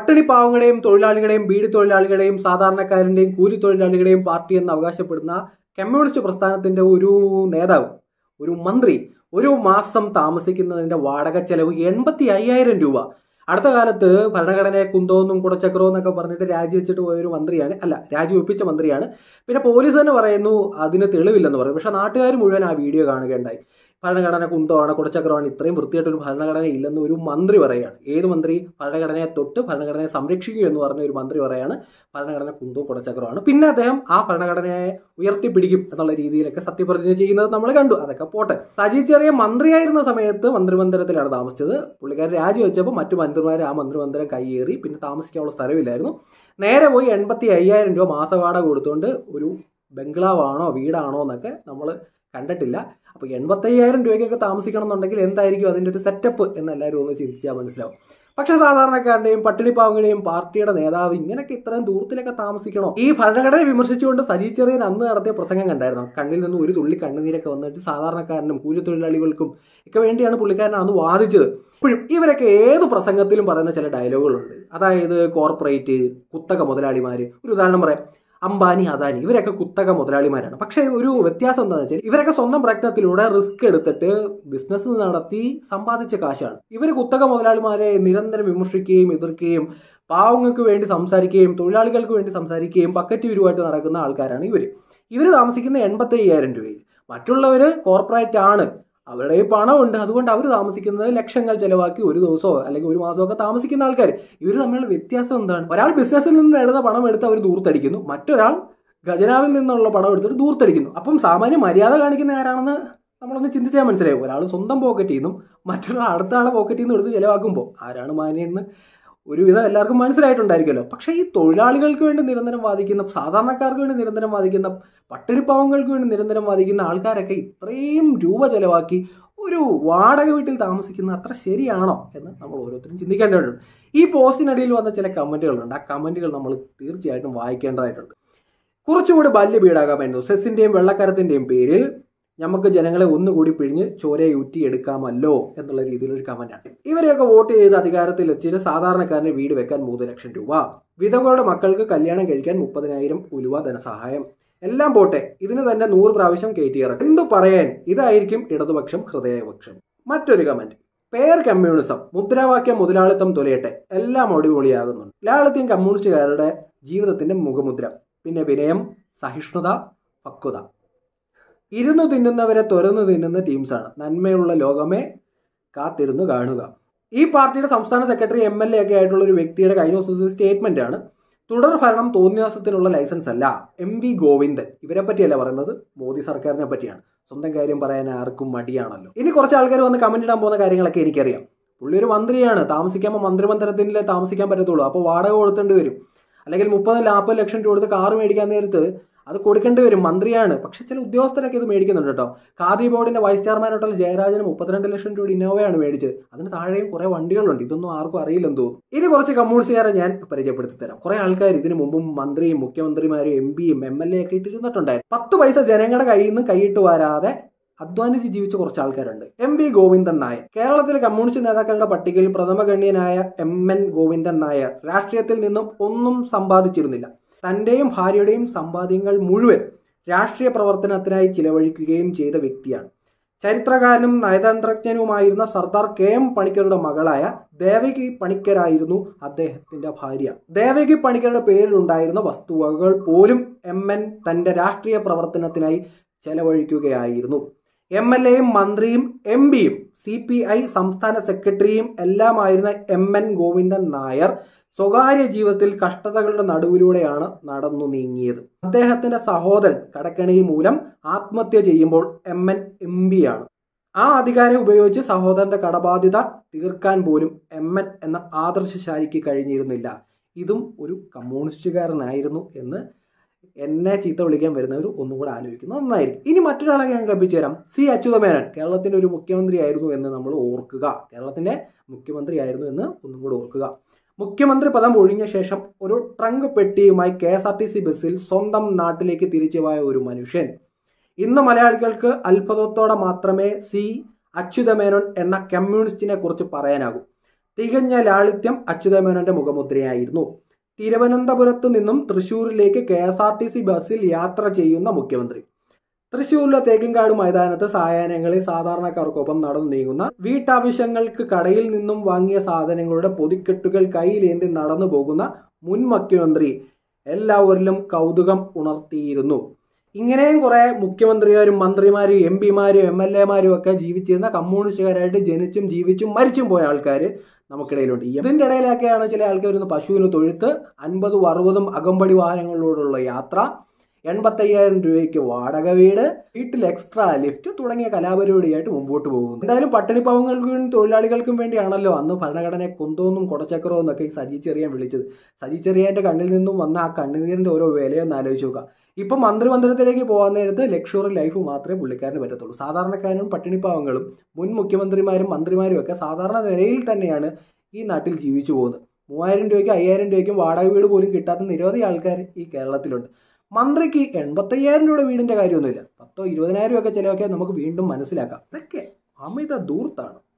പട്ടിണി പാവങ്ങളുടെയും തൊഴിലാളികളെയും ബീഡി തൊഴിലാളികളെയും സാധാരണക്കാരന്റെയും കൂലി തൊഴിലാളികളുടെയും പാർട്ടി എന്ന് അവകാശപ്പെടുന്ന കമ്മ്യൂണിസ്റ്റ് പ്രസ്ഥാനത്തിന്റെ ഒരു നേതാവ് ഒരു മന്ത്രി ഒരു മാസം താമസിക്കുന്നതിന്റെ വാടക ചെലവ് എൺപത്തി അയ്യായിരം രൂപ അടുത്ത കാലത്ത് ഭരണഘടനയെ കുന്തോന്നും കുടച്ചക്രവും എന്നൊക്കെ പറഞ്ഞിട്ട് രാജിവെച്ചിട്ട് പോയ ഒരു മന്ത്രിയാണ് അല്ല രാജിവെപ്പിച്ച മന്ത്രിയാണ് പിന്നെ പോലീസ് തന്നെ പറയുന്നു അതിന് തെളിവില്ലെന്ന് പറയും പക്ഷെ നാട്ടുകാർ മുഴുവൻ ആ വീഡിയോ കാണുകയുണ്ടായി ഭരണഘടന കുന്തമാണ് കുടച്ചക്രമാണ് ഇത്രയും വൃത്തിയായിട്ടൊരു ഭരണഘടന ഇല്ലെന്ന് ഒരു മന്ത്രി പറയുകയാണ് ഏത് മന്ത്രി ഭരണഘടനയെ തൊട്ട് ഭരണഘടനയെ സംരക്ഷിക്കുക എന്ന് പറഞ്ഞ ഒരു മന്ത്രി പറയാണ് ഭരണഘടന കുന്തോ കുടച്ചക്രമാണ് പിന്നെ അദ്ദേഹം ആ ഭരണഘടനയെ ഉയർത്തിപ്പിടിക്കും എന്നുള്ള രീതിയിലൊക്കെ സത്യപ്രതിജ്ഞ ചെയ്യുന്നത് നമ്മൾ കണ്ടു അതൊക്കെ പോട്ടെ സജി ചെറിയ മന്ത്രിയായിരുന്ന സമയത്ത് മന്ത്രിമന്ദിരത്തിലാണ് താമസിച്ചത് പുള്ളിക്കാരൻ രാജിവെച്ചപ്പോൾ മറ്റു മന്ത്രിമാർ ആ മന്ത്രിമന്ദിരം കൈയേറി പിന്നെ താമസിക്കാനുള്ള സ്ഥലമില്ലായിരുന്നു നേരെ പോയി എൺപത്തി അയ്യായിരം രൂപ മാസവാടക കൊടുത്തുകൊണ്ട് ഒരു ബംഗ്ലാവാണോ വീടാണോ എന്നൊക്കെ നമ്മൾ കണ്ടിട്ടില്ല അപ്പോൾ എൺപത്തയ്യായിരം രൂപയ്ക്കൊക്കെ താമസിക്കണം എന്നുണ്ടെങ്കിൽ എന്തായിരിക്കും അതിൻ്റെ ഒരു സെറ്റപ്പ് എന്ന് എല്ലാവരും ഒന്ന് ചിന്തിച്ചാൽ മനസ്സിലാവും പക്ഷേ സാധാരണക്കാരന്റെയും പട്ടിണിപ്പാവങ്ങളുടെയും പാർട്ടിയുടെ നേതാവ് ഇങ്ങനെയൊക്കെ ഇത്രയും ദൂരത്തിലൊക്കെ താമസിക്കണോ ഈ ഭരണഘടനയെ വിമർശിച്ചുകൊണ്ട് സജി ചെറിയൻ അന്ന് നടത്തിയ പ്രസംഗം കണ്ടായിരുന്നു കണ്ണിൽ നിന്ന് ഒരു തുള്ളി കണ്ണുനീരൊക്കെ വന്നിട്ട് സാധാരണക്കാരനും കൂലിത്തൊഴിലാളികൾക്കും ഒക്കെ വേണ്ടിയാണ് പുള്ളിക്കാരൻ അന്ന് വാദിച്ചത് ഇപ്പോഴും ഇവരൊക്കെ ഏത് പ്രസംഗത്തിലും പറയുന്ന ചില ഡയലോഗുകളുണ്ട് അതായത് കോർപ്പറേറ്റ് കുത്തക മുതലാളിമാര് ഒരു ഉദാഹരണം പറയാം അംബാനി അദാനി ഇവരൊക്കെ കുത്തക മുതലാളിമാരാണ് പക്ഷേ ഒരു വ്യത്യാസം എന്താണെന്ന് വെച്ചാൽ ഇവരൊക്കെ സ്വന്തം പ്രയത്നത്തിലൂടെ റിസ്ക് എടുത്തിട്ട് ബിസിനസ് നടത്തി സമ്പാദിച്ച കാശാണ് ഇവർ കുത്തക മുതലാളിമാരെ നിരന്തരം വിമർശിക്കുകയും എതിർക്കുകയും പാവങ്ങൾക്ക് വേണ്ടി സംസാരിക്കുകയും തൊഴിലാളികൾക്ക് വേണ്ടി സംസാരിക്കുകയും ബക്കറ്റ് വിരുവായിട്ട് നടക്കുന്ന ആൾക്കാരാണ് ഇവർ ഇവർ താമസിക്കുന്ന എൺപത്തി അയ്യായിരം രൂപയിൽ മറ്റുള്ളവർ കോർപ്പറേറ്റ് ആണ് അവരുടെ പണമുണ്ട് അതുകൊണ്ട് അവർ താമസിക്കുന്നത് ലക്ഷങ്ങൾ ചെലവാക്കി ഒരു ദിവസമോ അല്ലെങ്കിൽ ഒരു മാസമൊക്കെ താമസിക്കുന്ന ആൾക്കാർ ഇവർ തമ്മിലുള്ള വ്യത്യാസം എന്താണ് ഒരാൾ ബിസിനസ്സിൽ നിന്ന് നേടുന്ന പണം എടുത്ത് അവർ ദൂർത്തടിക്കുന്നു മറ്റൊരാൾ ഖജനാവിൽ നിന്നുള്ള പണം എടുത്തിട്ട് ദൂർത്തടിക്കുന്നു അപ്പം സാമാന്യ മര്യാദ കാണിക്കുന്ന ആരാണെന്ന് നമ്മളൊന്ന് ചിന്തിച്ചാൽ മനസ്സിലാവും ഒരാൾ സ്വന്തം പോക്കറ്റിൽ നിന്നും മറ്റൊരാൾ അടുത്ത ആളെ പോക്കറ്റിൽ നിന്നും എടുത്ത് ചിലവാക്കുമ്പോൾ ആരാണ് മാന്യെന്ന് ഒരുവിധം എല്ലാവർക്കും മനസ്സിലായിട്ടുണ്ടായിരിക്കുമല്ലോ പക്ഷേ ഈ തൊഴിലാളികൾക്ക് വേണ്ടി നിരന്തരം വാദിക്കുന്ന സാധാരണക്കാർക്ക് വേണ്ടി നിരന്തരം വാദിക്കുന്ന പട്ടിണിപ്പാവങ്ങൾക്ക് വേണ്ടി നിരന്തരം വാദിക്കുന്ന ആൾക്കാരൊക്കെ ഇത്രയും രൂപ ചെലവാക്കി ഒരു വാടക വീട്ടിൽ താമസിക്കുന്നത് അത്ര ശരിയാണോ എന്ന് നമ്മൾ ഓരോരുത്തരും ചിന്തിക്കേണ്ടതുണ്ട് ഈ പോസ്റ്റിനടിയിൽ വന്ന ചില കമന്റുകളുണ്ട് ആ കമന്റുകൾ നമ്മൾ തീർച്ചയായിട്ടും വായിക്കേണ്ടതായിട്ടുണ്ട് കുറച്ചുകൂടി ബാല്യബീടാകാമായിരുന്നു സെസ്സിന്റെയും വെള്ളക്കരത്തിന്റെയും പേരിൽ നമുക്ക് ജനങ്ങളെ ഒന്നുകൂടി പിഴിഞ്ഞ് ചോരയൂറ്റി എടുക്കാമല്ലോ എന്നുള്ള രീതിയിലൊരു കമന്റാണ് ഇവരെയൊക്കെ വോട്ട് ചെയ്ത് അധികാരത്തിൽ എത്തിച്ച് സാധാരണക്കാരന് വീട് വെക്കാൻ മൂന്ന് ലക്ഷം രൂപ വിധവകളുടെ മക്കൾക്ക് കല്യാണം കഴിക്കാൻ മുപ്പതിനായിരം ഉലുവ ധനസഹായം എല്ലാം പോട്ടെ ഇതിന് തന്നെ നൂറ് പ്രാവശ്യം കയറ്റിയിറക്കും എന്തു പറയാൻ ഇതായിരിക്കും ഇടതുപക്ഷം ഹൃദയപക്ഷം മറ്റൊരു കമന്റ് പേർ കമ്മ്യൂണിസം മുദ്രാവാക്യം മുതലാളിത്തം തൊലയട്ടെ എല്ലാം അടിപൊളിയാകുന്നുണ്ട് ലാളിത്യം കമ്മ്യൂണിസ്റ്റുകാരുടെ ജീവിതത്തിന്റെ മുഖമുദ്ര പിന്നെ വിനയം സഹിഷ്ണുത പക്വത ഇരുന്നു തിന്നുന്നവരെ തുറന്നു തിന്നുന്ന ടീംസാണ് നന്മയുള്ള ലോകമേ കാത്തിരുന്നു കാണുക ഈ പാർട്ടിയുടെ സംസ്ഥാന സെക്രട്ടറി എം എൽ എ ഒക്കെ ആയിട്ടുള്ള ഒരു വ്യക്തിയുടെ കഴിഞ്ഞ ദിവസത്തെ സ്റ്റേറ്റ്മെന്റ് ആണ് തുടർ ഭരണം തോന്നിയാസത്തിനുള്ള ലൈസൻസ് അല്ല എം വി ഗോവിന്ദൻ ഇവരെ പറ്റിയല്ല പറയുന്നത് മോദി സർക്കാരിനെ പറ്റിയാണ് സ്വന്തം കാര്യം പറയാൻ ആർക്കും മടിയാണല്ലോ ഇനി കുറച്ച് ആൾക്കാർ വന്ന് കമന്റ് ഇടാൻ പോകുന്ന കാര്യങ്ങളൊക്കെ എനിക്കറിയാം പുള്ളി ഒരു മന്ത്രിയാണ് താമസിക്കുമ്പോൾ മന്ത്രിമന്ദിരത്തിൽ താമസിക്കാൻ പറ്റത്തുള്ളൂ അപ്പോൾ വാടക കൊടുത്തേണ്ടി വരും അല്ലെങ്കിൽ മുപ്പത് നാൽപ്പത് ലക്ഷം രൂപ കൊടുത്ത് കാറ് മേടിക്കാൻ നേരത്ത് അത് കൊടുക്കേണ്ടി വരും മന്ത്രിയാണ് പക്ഷെ ചില ഉദ്യോഗസ്ഥരൊക്കെ ഇത് മേടിക്കുന്നുണ്ട് കേട്ടോ ഖാദി ബോർഡിന്റെ വൈസ് ചെയർമാനായിട്ടുള്ള ജയരാജന് മുപ്പത്തിരണ്ട് ലക്ഷം രൂപ ഇന്നോവയാണ് മേടിച്ചത് അതിന് താഴെയും കുറെ വണ്ടികളുണ്ട് ഇതൊന്നും ആർക്കും അറിയില്ലെന്ന് തോന്നുന്നു ഇനി കുറച്ച് കമ്മ്യൂണിസ്റ്റുകാരെ ഞാൻ പരിചയപ്പെടുത്തി തരാം കുറെ ആൾക്കാർ ഇതിനു മുമ്പും മന്ത്രിയും മുഖ്യമന്ത്രിമാരും എം പിയും എം എൽ എ ഒക്കെ ഇട്ടിരുന്നിട്ടുണ്ടായിരുന്നു പത്ത് പൈസ ജനങ്ങളുടെ കയ്യിൽ നിന്ന് കൈയിട്ട് വരാതെ അധ്വാനിച്ച് ജീവിച്ച കുറച്ച് ആൾക്കാരുണ്ട് എം വി ഗോവിന്ദൻ നായർ കേരളത്തിലെ കമ്മ്യൂണിസ്റ്റ് നേതാക്കളുടെ പട്ടികയിൽ പ്രഥമഗണ്യനായ എം എൻ ഗോവിന്ദൻ നായർ രാഷ്ട്രീയത്തിൽ നിന്നും ഒന്നും സമ്പാദിച്ചിരുന്നില്ല തന്റെയും ഭാര്യയുടെയും സമ്പാദ്യങ്ങൾ മുഴുവൻ രാഷ്ട്രീയ പ്രവർത്തനത്തിനായി ചിലവഴിക്കുകയും ചെയ്ത വ്യക്തിയാണ് ചരിത്രകാരനും നയതന്ത്രജ്ഞനുമായിരുന്ന സർദാർ കെ എം പണിക്കരുടെ മകളായ ദേവകി പണിക്കരായിരുന്നു അദ്ദേഹത്തിന്റെ ഭാര്യ ദേവകി പണിക്കരുടെ പേരിലുണ്ടായിരുന്ന വസ്തുവകകൾ പോലും എം എൻ തന്റെ രാഷ്ട്രീയ പ്രവർത്തനത്തിനായി ചെലവഴിക്കുകയായിരുന്നു എം എൽ എയും മന്ത്രിയും എം പിയും സി പി ഐ സംസ്ഥാന സെക്രട്ടറിയും എല്ലാമായിരുന്ന എം എൻ ഗോവിന്ദൻ നായർ സ്വകാര്യ ജീവിതത്തിൽ കഷ്ടതകളുടെ നടുവിലൂടെയാണ് നടന്നു നീങ്ങിയത് അദ്ദേഹത്തിന്റെ സഹോദരൻ കടക്കണി മൂലം ആത്മഹത്യ ചെയ്യുമ്പോൾ എം എൻ എം ആണ് ആ അധികാരം ഉപയോഗിച്ച് സഹോദരന്റെ കടബാധ്യത തീർക്കാൻ പോലും എം എൻ എന്ന ആദർശശാലിക്ക് കഴിഞ്ഞിരുന്നില്ല ഇതും ഒരു കമ്മ്യൂണിസ്റ്റുകാരനായിരുന്നു എന്ന് എന്നെ ചീത്ത വിളിക്കാൻ വരുന്നവർ ഒന്നും കൂടെ ആലോചിക്കുന്നത് നന്നായിരിക്കും ഇനി മറ്റൊരാളെ ഞാൻ കൽപ്പിച്ചു തരാം സി അച്യുതമേനൻ കേരളത്തിന്റെ ഒരു മുഖ്യമന്ത്രി ആയിരുന്നു എന്ന് നമ്മൾ ഓർക്കുക കേരളത്തിന്റെ മുഖ്യമന്ത്രി ആയിരുന്നു എന്ന് ഒന്നും കൂടെ ഓർക്കുക മുഖ്യമന്ത്രി പദം ഒഴിഞ്ഞ ശേഷം ഒരു ട്രങ്ക് പെട്ടിയുമായി K S R T C ബസ്സിൽ സ്വന്തം നാട്ടിലേക്ക് തിരിച്ചുപോയ ഒരു മനുഷ്യൻ ഇന്ന് മലയാളികൾക്ക് അത്ഭുതത്തോടെ മാത്രമേ സി അച്യുതമേനോൻ എന്ന കമ്മ്യൂണിസ്റ്റിനെ കുറിച്ച് പറയാനാകൂ തികഞ്ഞ ലാളിത്യം അച്യുതമേനോന്റെ മുഖമുദ്രയായിരുന്നു തിരുവനന്തപുരത്ത് നിന്നും തൃശൂരിലേക്ക് K S R T C ബസ്സിൽ യാത്ര ചെയ്യുന്ന മുഖ്യമന്ത്രി തൃശൂരിലെ തേക്കിൻകാട് മൈതാനത്ത് സായാഹ്നങ്ങളിൽ സാധാരണക്കാർക്കൊപ്പം നടന്നു നീങ്ങുന്ന വീട്ടാവശ്യങ്ങൾക്ക് കടയിൽ നിന്നും വാങ്ങിയ സാധനങ്ങളുടെ പൊതിക്കെട്ടുകൾ കയ്യിലേന്തി നടന്നു പോകുന്ന മുൻ മുഖ്യമന്ത്രി എല്ലാവരിലും കൗതുകം ഉണർത്തിയിരുന്നു ഇങ്ങനെയും കുറെ മുഖ്യമന്ത്രിമാരും മന്ത്രിമാരും എം പിമാരും എം എൽ എമാരും ഒക്കെ ജീവിച്ചിരുന്ന കമ്മ്യൂണിസ്റ്റുകാരായിട്ട് ജനിച്ചും ജീവിച്ചും മരിച്ചും പോയ ആൾക്കാർ നമുക്കിടയിലുണ്ട് ഇതിന്റെ ഇടയിലൊക്കെയാണ് ചില ആൾക്കാർ വരുന്ന പശുവിന് തൊഴുത്ത് അൻപതും അറുപതും അകമ്പടി വാഹനങ്ങളിലൂടെയുള്ള യാത്ര എൺപത്തയ്യായിരം രൂപയ്ക്ക് വാടക വീട് വീട്ടിൽ എക്സ്ട്രാ ലിഫ്റ്റ് തുടങ്ങിയ കലാപരിപാടിയായിട്ട് മുമ്പോട്ട് പോകുന്നു എന്തായാലും പട്ടിണിപ്പാവങ്ങൾക്കും തൊഴിലാളികൾക്കും വേണ്ടിയാണല്ലോ അന്ന് ഭരണഘടനയെ കുന്തോന്നും കുടച്ചക്രവും എന്നൊക്കെ ഈ സജി ചെറിയാൻ വിളിച്ചത് സജി ചെറിയാന്റെ കണ്ണിൽ നിന്നും വന്ന ആ കണ്ണുനീരിന്റെ ഓരോ വിലയൊന്ന് ആലോചിച്ച് നോക്കാം ഇപ്പം മന്ത്രിമന്ദിരത്തിലേക്ക് പോകാൻ നേരത്ത് ലക്ഷറി ലൈഫ് മാത്രമേ പുള്ളിക്കാരന് പറ്റത്തുള്ളൂ സാധാരണക്കാരും പട്ടിണിപ്പാവങ്ങളും മുൻ മുഖ്യമന്ത്രിമാരും മന്ത്രിമാരും ഒക്കെ സാധാരണ നിലയിൽ തന്നെയാണ് ഈ നാട്ടിൽ ജീവിച്ചു പോകുന്നത് മൂവായിരം രൂപയ്ക്കും അയ്യായിരം രൂപയ്ക്കും വാടക വീട് പോലും കിട്ടാത്ത നിരവധി ആൾക്കാർ ഈ കേരളത്തിലുണ്ട് മന്ത്രിക്ക് എൺപത്തയ്യായിരം രൂപയുടെ വീടിന്റെ കാര്യമൊന്നുമില്ല പത്തോ ഇരുപതിനായിരം ഒക്കെ ചിലവൊക്കെ നമുക്ക് വീണ്ടും മനസ്സിലാക്കാം ഇതൊക്കെ അമിത ദൂർത്താണ്